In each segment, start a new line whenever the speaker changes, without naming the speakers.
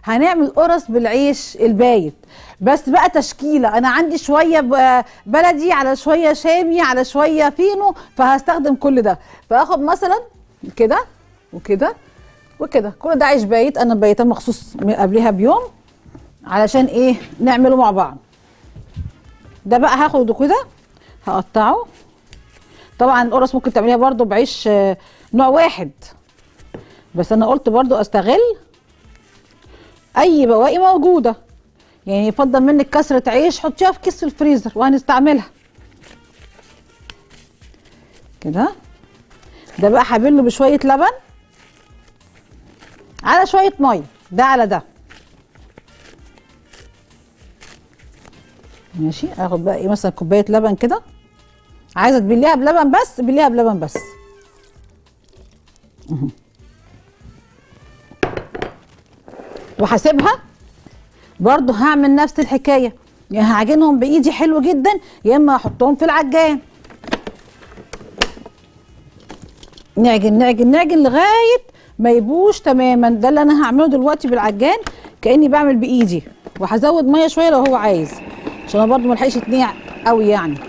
هنعمل قرص بالعيش البايت بس بقى تشكيله انا عندي شويه ب- بلدي على شويه شامي على شويه فينو فهستخدم كل ده فاخد مثلا كده وكده وكده كل ده عيش بايت انا بايته مخصوص من قبلها بيوم علشان ايه نعمله مع بعض ده بقى هاخده كده هقطعه طبعا القرص ممكن تعمليها برضو بعيش آه، نوع واحد بس انا قلت برضو استغل اي بواقي موجوده يعني يفضل منك كسره عيش حطيها في كيس في الفريزر وهنستعملها كده ده بقى هبله بشويه لبن على شويه ميه ده على ده ماشي اخد بقى ايه مثلا كوبايه لبن كده عايزه تبليها بلبن بس بليها بلبن بس مهم. وهسيبها برضو هعمل نفس الحكايه يا هعجنهم بايدي حلو جدا يا اما احطهم في العجان نعجن نعجن نعجن لغايه ما يبوش تماما ده اللي انا هعمله دلوقتي بالعجان كاني بعمل بايدي وهزود ميه شويه لو هو عايز عشان انا برضو ملحقش يتنقع قوي يعني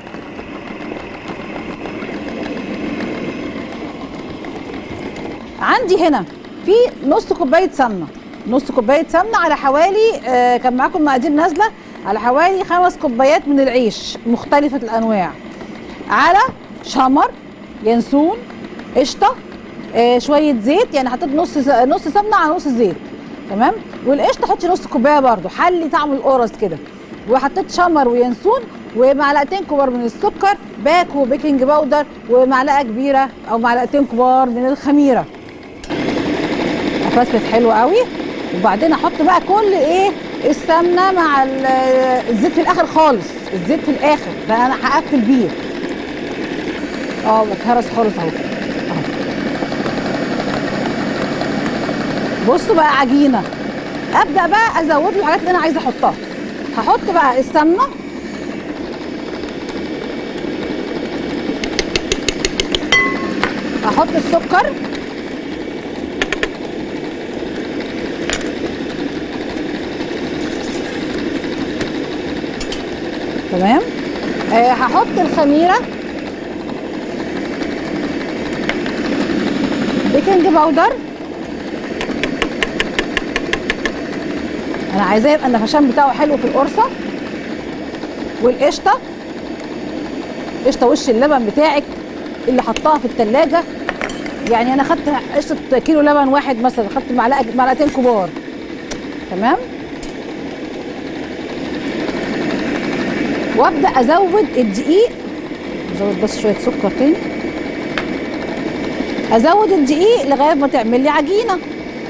عندي هنا في نص كوبايه سمنه نص كوبايه سمنه على حوالي آه كان معاكم مقادير نازله على حوالي خمس كوبايات من العيش مختلفه الانواع على شمر ينسون قشطه آه شويه زيت يعني حطيت نص نص سمنه على نص زيت تمام والقشطه حطي نص كوبايه برده حلي طعم القرص كده وحطيت شمر وينسون ومعلقتين كبار من السكر باكو بيكنج باودر ومعلقه كبيره او معلقتين كبار من الخميره افسد حلو قوي وبعدين احط بقى كل ايه السمنه مع ال- الزيت في الاخر خالص الزيت في الاخر ده انا هقفل بيه اه واتهرس خالص اهو أهو. بصوا بقى عجينه ابدا بقى ازود له الحاجات اللي انا عايزه احطها هحط بقى السمنه احط السكر تمام آه هحط الخميره بيكنج باودر انا عايزاه يبقى النفشان بتاعه حلو في القرصه والقشطه قشطه وش اللبن بتاعك اللي حطاها في التلاجة يعني انا خدت قشطه كيلو لبن واحد مثلا خدت معلقه معلقتين كبار تمام وابدا ازود الدقيق ازود بس شويه سكر تاني ازود الدقيق لغايه ما تعمل لي عجينه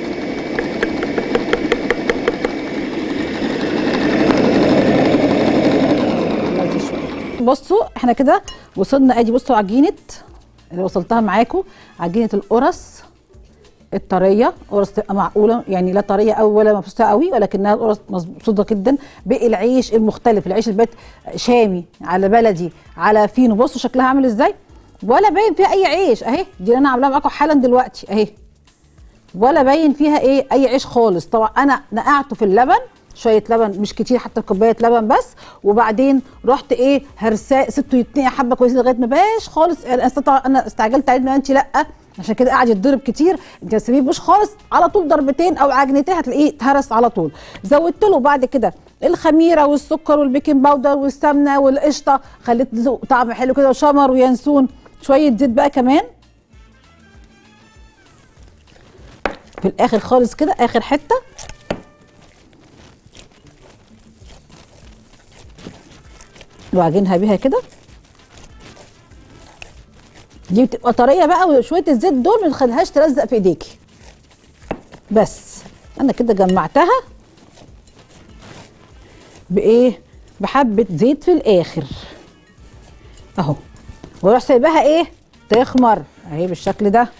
نزل شوية. بصوا احنا كده وصلنا ادي بصوا عجينه اللي وصلتها معاكم عجينه القرص الطريه قرص تبقى معقوله يعني لا طريه قوي ولا مبسوطه قوي ولكنها قرص مبسوطه جدا بالعيش المختلف العيش البيت شامي على بلدي على فينو بصوا شكلها عامل ازاي ولا باين فيها اي عيش اهي دي اللي انا عاملاها معاكم حالا دلوقتي اهي ولا باين فيها ايه اي عيش خالص طبعا انا نقعته في اللبن شويه لبن مش كتير حتى كوبايه لبن بس وبعدين رحت ايه هرساه سبته يتنقع حبه كويسين لغايه ما باش خالص انا طبعا انا استعجلت عليه انت لا عشان كده قاعد يتضرب كتير انت تسيبيه بوش خالص على طول ضربتين او عجنتين هتلاقيه اتهرس على طول زودت له بعد كده الخميره والسكر والبيكنج باودر والسمنه والقشطه خليت له طعم حلو كده وشمر وينسون شويه زيت بقى كمان في الاخر خالص كده اخر حته وعجنها بيها كده دي بتبقى طريه بقى وشويه الزيت دول ما تخليهاش تلزق في ايديكي بس انا كده جمعتها بايه بحبه زيت في الاخر اهو واروح سايباها ايه تخمر اهي بالشكل ده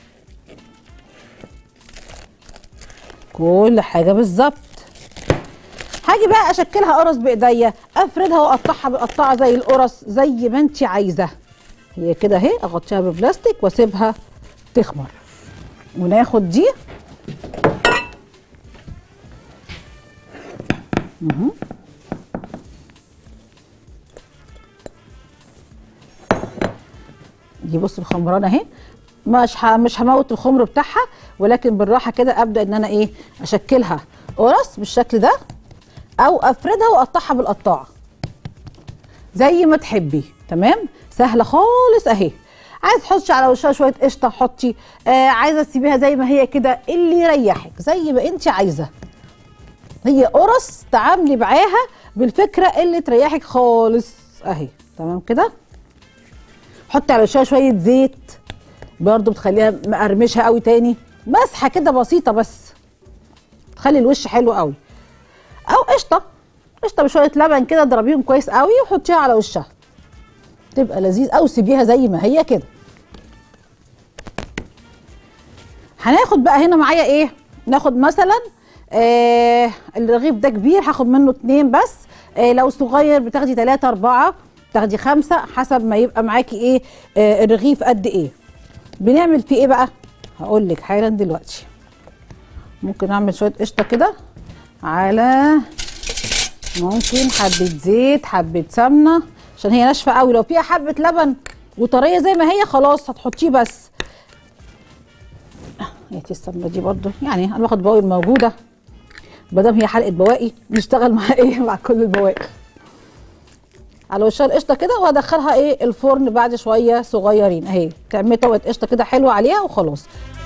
كل حاجه بالظبط هاجي بقى اشكلها قرص بايديا افردها واقطعها بقطعه زي القرص زي ما انت عايزه هي كده اهي اغطيها ببلاستيك واسيبها تخمر وناخد دي مهم. دي بص الخمرانه اهي مش ه... مش هموت الخمر بتاعها ولكن بالراحه كده ابدا ان انا ايه اشكلها قرص بالشكل ده او افردها واقطعها بالقطاعه زي ما تحبي تمام سهله خالص اهي عايز تحطي على وشها شويه قشطه حطي آه عايزه تسيبيها زي ما هي كده اللي يريحك زي ما انت عايزه هي قرص تعاملي معاها بالفكره اللي تريحك خالص اهي تمام كده حطي على وشها شويه زيت برضو بتخليها مقرمشه قوي تاني مسحه كده بسيطه بس تخلي الوش حلو قوي او قشطه قشطه بشويه لبن كده اضربيهم كويس قوي وحطيها على وشها تبقى لذيذ او سيبيها زي ما هي كده هناخد بقى هنا معايا ايه ناخد مثلا آه الرغيف ده كبير هاخد منه اتنين بس آه لو صغير بتاخدي تلاتة اربعة بتاخدي خمسة حسب ما يبقى معاكي ايه آه الرغيف قد ايه بنعمل فيه ايه بقى هقول لك حالا دلوقتي ممكن اعمل شويه قشطه كده على ممكن حبه زيت حبه سمنه عشان هي ناشفه قوي لو فيها حبه لبن وطريه زي ما هي خلاص هتحطيه بس هاتي السمنه دي برضو يعني انا باخد بواقي موجوده مادام هي حلقه بواقي نشتغل مع ايه مع كل البواقي على وشها القشطه كده وهدخلها ايه الفرن بعد شويه صغيرين اهي تعملي طبقه قشطه كده حلوه عليها وخلاص